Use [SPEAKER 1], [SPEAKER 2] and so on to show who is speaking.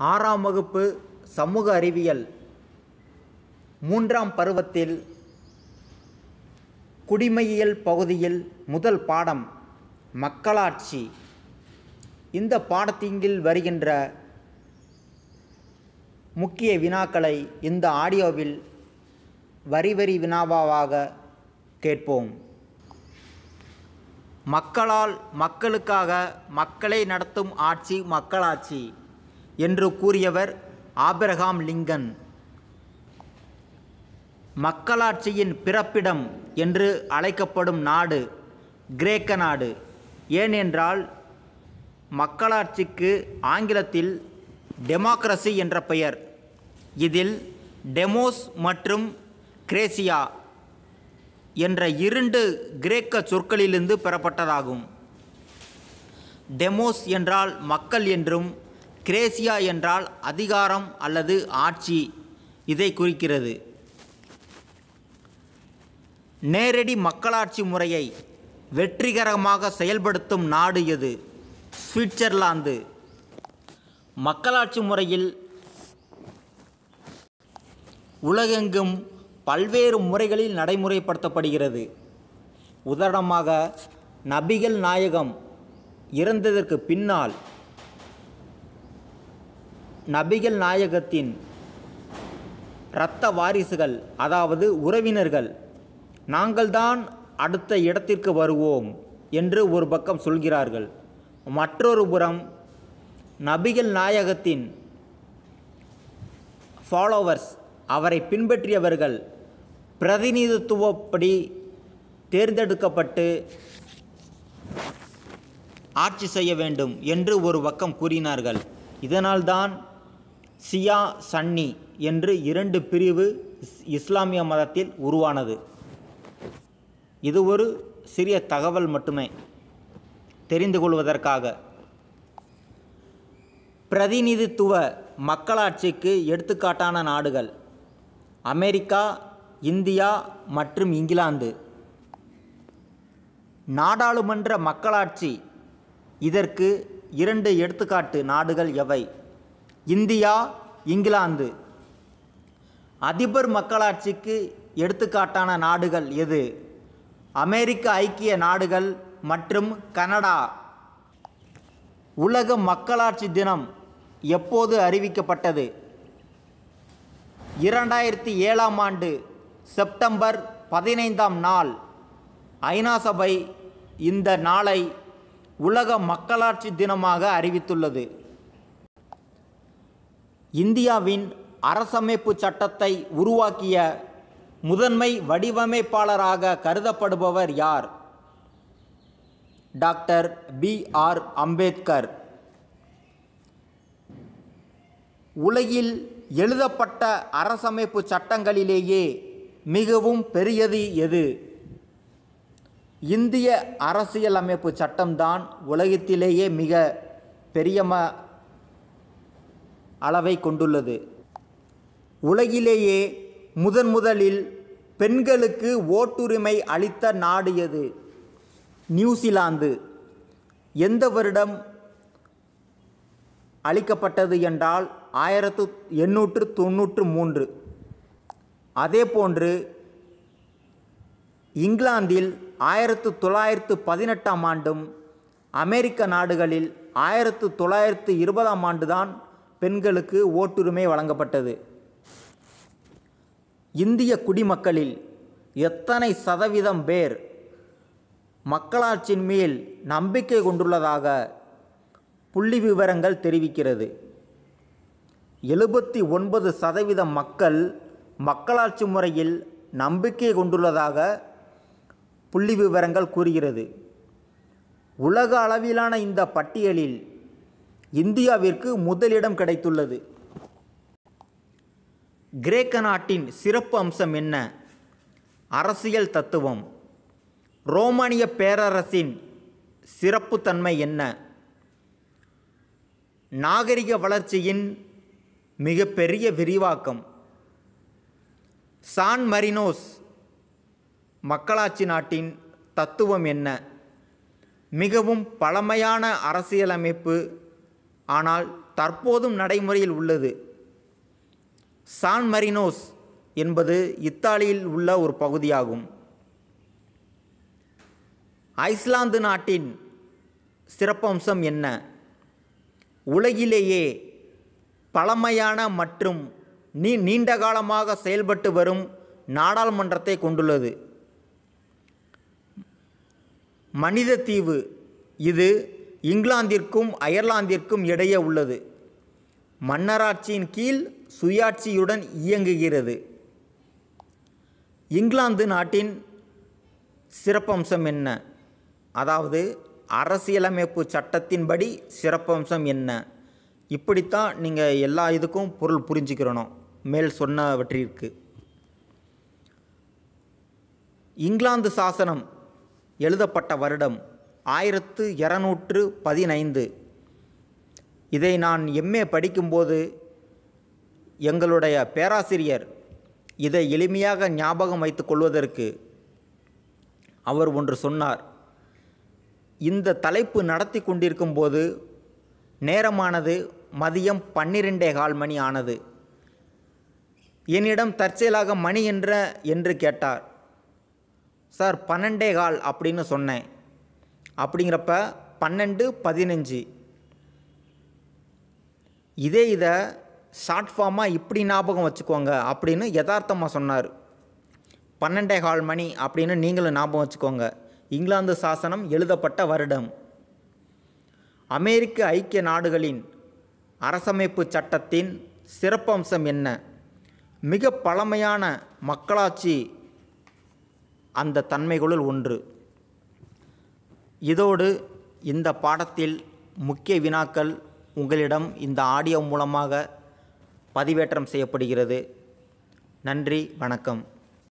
[SPEAKER 1] ஆறாம் வகுப்பு சமூக அறிவியல் மூன்றாம் பருவத்தில் குடிமையியல் பகுதியில் முதல் பாடம் மக்களாட்சி இந்த பாடத்திங்கில் வருகின்ற முக்கிய வினாக்களை இந்த ஆடியோவில் வரி வரி வினாவாக கேட்போம் மக்களால் மக்களுக்காக மக்களை நடத்தும் ஆட்சி மக்களாட்சி என்று கூறியவர் ஆபிரகாம் லிங்கன் மக்களாட்சியின் பிறப்பிடம் என்று அழைக்கப்படும் நாடு கிரேக்க நாடு ஏனென்றால் மக்களாட்சிக்கு ஆங்கிலத்தில் டெமோக்ரஸி என்ற பெயர் இதில் டெமோஸ் மற்றும் கிரேசியா என்ற இரண்டு கிரேக்க சொற்களிலிருந்து பெறப்பட்டதாகும் டெமோஸ் என்றால் மக்கள் என்றும் கிரேசியா என்றால் அதிகாரம் அல்லது ஆட்சி இதை குறிக்கிறது நேரடி மக்களாட்சி முறையை வெற்றிகரமாக செயல்படுத்தும் நாடு எது சுவிட்சர்லாந்து மக்களாட்சி முறையில் உலகெங்கும் பல்வேறு முறைகளில் நடைமுறைப்படுத்தப்படுகிறது உதாரணமாக நபிகள் நாயகம் இறந்ததற்கு பின்னால் நபிகள் நாயகத்தின் இரத்த வாரிசுகள் அதாவது உறவினர்கள் நாங்கள்தான் அடுத்த இடத்திற்கு வருவோம் என்று ஒரு பக்கம் சொல்கிறார்கள் மற்றொரு புறம் நபிகள் நாயகத்தின் ஃபாலோவர்ஸ் அவரை பின்பற்றியவர்கள் பிரதிநிதித்துவப்படி தேர்ந்தெடுக்கப்பட்டு ஆட்சி செய்ய வேண்டும் என்று ஒரு பக்கம் கூறினார்கள் இதனால்தான் சியா சன்னி என்று இரண்டு பிரிவு இஸ் இஸ்லாமிய மதத்தில் உருவானது இது ஒரு சிறிய தகவல் மட்டுமே தெரிந்து கொள்வதற்காக பிரதிநிதித்துவ மக்களாட்சிக்கு எடுத்துக்காட்டான நாடுகள் அமெரிக்கா இந்தியா மற்றும் இங்கிலாந்து நாடாளுமன்ற மக்களாட்சி இதற்கு இரண்டு எடுத்துக்காட்டு நாடுகள் எவை இந்தியா இங்கிலாந்து அதிபர் மக்களாட்சிக்கு எடுத்துக்காட்டான நாடுகள் எது அமெரிக்க ஐக்கிய நாடுகள் மற்றும் கனடா உலக மக்களாட்சி தினம் எப்போது அறிவிக்கப்பட்டது இரண்டாயிரத்தி ஏழாம் ஆண்டு செப்டம்பர் பதினைந்தாம் நாள் ஐநா சபை இந்த நாளை உலக மக்களாட்சி தினமாக அறிவித்துள்ளது இந்தியாவின் அரசமைப்பு சட்டத்தை உருவாக்கிய முதன்மை வடிவமைப்பாளராக கருதப்படுபவர் யார் டாக்டர் பி ஆர் அம்பேத்கர் உலகில் எழுதப்பட்ட அரசமைப்பு சட்டங்களிலேயே மிகவும் பெரியது எது இந்திய அரசியலமைப்பு சட்டம்தான் உலகத்திலேயே மிக பெரிய ம அளவை கொண்டுள்ளது உலகிலேயே முதன் முதலில் பெண்களுக்கு ஓட்டுரிமை அளித்த நாடு எது நியூசிலாந்து எந்த வருடம் அளிக்கப்பட்டது என்றால் ஆயிரத்து எண்ணூற்று தொண்ணூற்று மூன்று அதேபோன்று இங்கிலாந்தில் ஆயிரத்து தொள்ளாயிரத்து பதினெட்டாம் ஆண்டும் அமெரிக்க நாடுகளில் ஆயிரத்து தொள்ளாயிரத்து இருபதாம் ஆண்டுதான் பெண்களுக்கு ஓட்டுரிமை வழங்கப்பட்டது இந்திய குடிமக்களில் எத்தனை சதவீதம் பேர் மக்களாட்சியின் மேல் நம்பிக்கை கொண்டுள்ளதாக புள்ளி விவரங்கள் தெரிவிக்கிறது எழுபத்தி ஒன்பது சதவீதம் மக்கள் மக்களாட்சி முறையில் நம்பிக்கை கொண்டுள்ளதாக புள்ளி விவரங்கள் கூறுகிறது உலக அளவிலான இந்த பட்டியலில் இந்தியாவிற்கு முதலிடம் கிடைத்துள்ளது கிரேக்க நாட்டின் சிறப்பு அம்சம் என்ன அரசியல் தத்துவம் ரோமானிய பேரரசின் சிறப்புத்தன்மை என்ன நாகரிக வளர்ச்சியின் மிகப்பெரிய விரிவாக்கம் சான் மரினோஸ் மக்களாட்சி நாட்டின் தத்துவம் என்ன மிகவும் பழமையான அரசியலமைப்பு ஆனால் தற்போதும் நடைமுறையில் உள்ளது சான் மரினோஸ் என்பது இத்தாலியில் உள்ள ஒரு பகுதியாகும் ஐஸ்லாந்து நாட்டின் சிறப்பம்சம் என்ன உலகிலேயே பழமையான மற்றும் நீ நீண்ட காலமாக செயல்பட்டு வரும் நாடாளுமன்றத்தை கொண்டுள்ளது மனித தீவு இது இங்கிலாந்திற்கும் அயர்லாந்திற்கும் இடையே உள்ளது மன்னராட்சியின் கீழ் சுயாட்சியுடன் இயங்குகிறது இங்கிலாந்து நாட்டின் சிறப்பம்சம் என்ன அதாவது அரசியலமைப்பு சட்டத்தின்படி சிறப்பம்சம் என்ன இப்படித்தான் நீங்கள் எல்லா இதுக்கும் பொருள் புரிஞ்சுக்கிறணும் மேல் சொன்னவற்றிற்கு இங்கிலாந்து சாசனம் எழுதப்பட்ட வருடம் ஆயிரத்து இரநூற்று பதினைந்து இதை நான் எம்ஏ படிக்கும்போது எங்களுடைய பேராசிரியர் இதை எளிமையாக ஞாபகம் வைத்துக் கொள்வதற்கு அவர் ஒன்று சொன்னார் இந்த தலைப்பு நடத்தி கொண்டிருக்கும்போது நேரமானது மதியம் பன்னிரெண்டே கால் மணி ஆனது என்னிடம் தற்செயலாக மணி என்ற என்று கேட்டார் சார் பன்னெண்டே கால் அப்படின்னு சொன்னேன் அப்படிங்கிறப்ப பன்னெண்டு பதினஞ்சு இதே இதை ஷார்ட் ஃபார்மாக இப்படி ஞாபகம் வச்சுக்கோங்க அப்படின்னு யதார்த்தமாக சொன்னார் பன்னெண்டே கால் மணி அப்படின்னு நீங்களும் ஞாபகம் வச்சுக்கோங்க இங்கிலாந்து சாசனம் எழுதப்பட்ட வருடம் அமெரிக்க ஐக்கிய நாடுகளின் அரசமைப்பு சட்டத்தின் சிறப்பம்சம் என்ன மிக பழமையான மக்களாட்சி அந்த தன்மைகளுள் ஒன்று இதோடு இந்த பாடத்தில் முக்கிய வினாக்கள் உங்களிடம் இந்த ஆடியோ மூலமாக பதிவேற்றம் செய்யப்படுகிறது நன்றி வணக்கம்